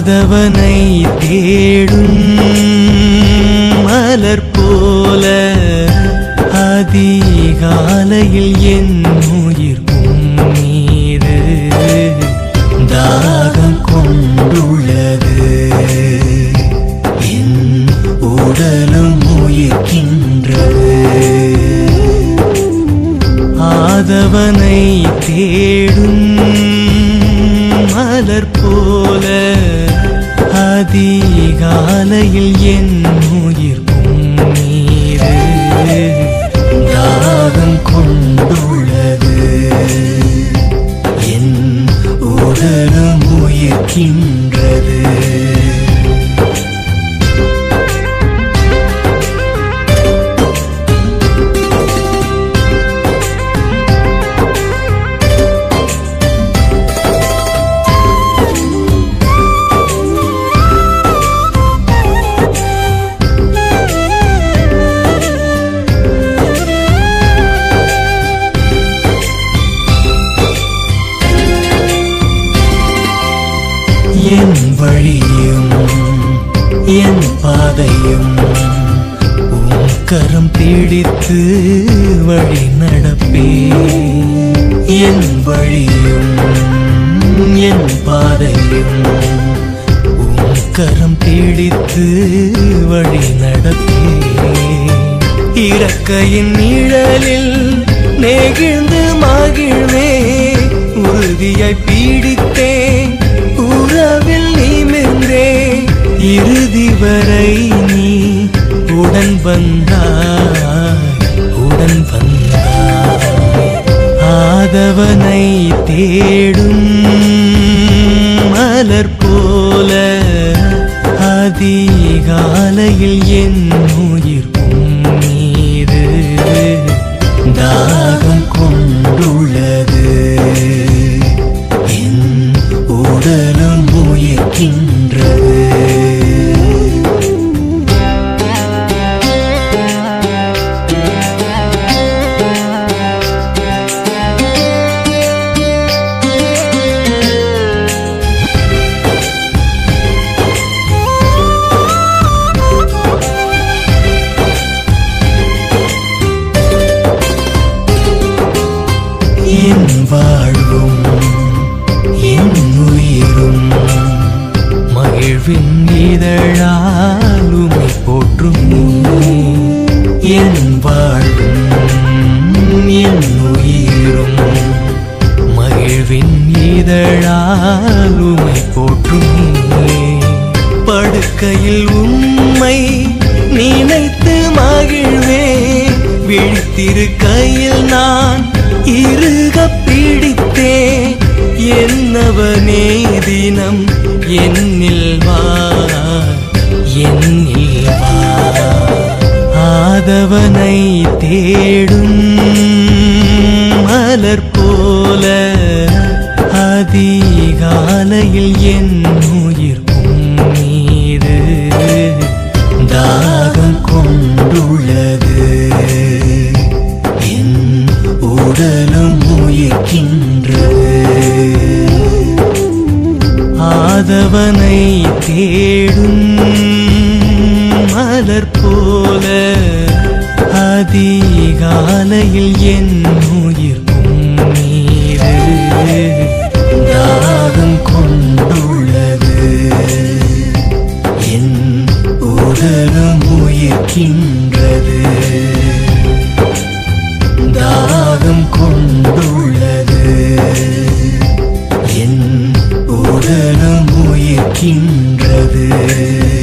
ஆதவனை தேடும் மலர் போல அதிகாலையில் என் உயிர் மீது தாகம் கொண்டுள்ளது என் உடலும் உயிர்க்கின்றது ஆதவனை தேடும் மலர் போல அதிகாலையில் என் உயிர் மீது தாகம் கொண்டுள்ளது என் உடலும் உயிர்க்கின்றது என் வழியும் என் பாதையும் உன் கரம் பிடித்து வழி நடப்பே என் வழியும் என் பாதையும் உன் கரம் பிடித்து வழி நடப்பே இறக்கையின் நிழலில் நெகிழ்ந்து மகிழ்வே உறுதியாய் பீடித்தேன் உறவில் நிமிர்ந்தே இறுதி வரை நீ உடன் வந்தாய் உடன் வந்தாய் ஆதவனை தேடும் மலர் போல அதிகாலையில் என் உயிர் மீது தாகம் கொண்டுள்ளது என் உடலும் உயிர்க்கின்றது என் வாழ்வும் என் உயிரும் மகிழ்வின் இதழால் உமை போற்றும் என் வாழ்வும் என் உயிரும் மகிழ்வின் இதழால் உமை போற்றும் படுக்கையில் உம்மை நினைத்து மகிழ்வே விழித்திருக்கையில் நான் இருக பிடித்தேன் என்னவனே தினம் என்னில் வா என்னில் வா ஆதவனை தேடும் மலர் போல அதிகாலையில் என் உயிர் மீது தாகம் கொண்டுள்ளது என் உடலும் உயிர்க்கின்றது ஆதவனை தேடும் மலர் போல அதிகாலையில் என் உயிர் மீது தாகம் கொண்டுள்ளது என் உடலும் உயிர்க்கின்றது தாகம் கொண்டுள்ளது என் உடலும் உயிர்க்கின்றது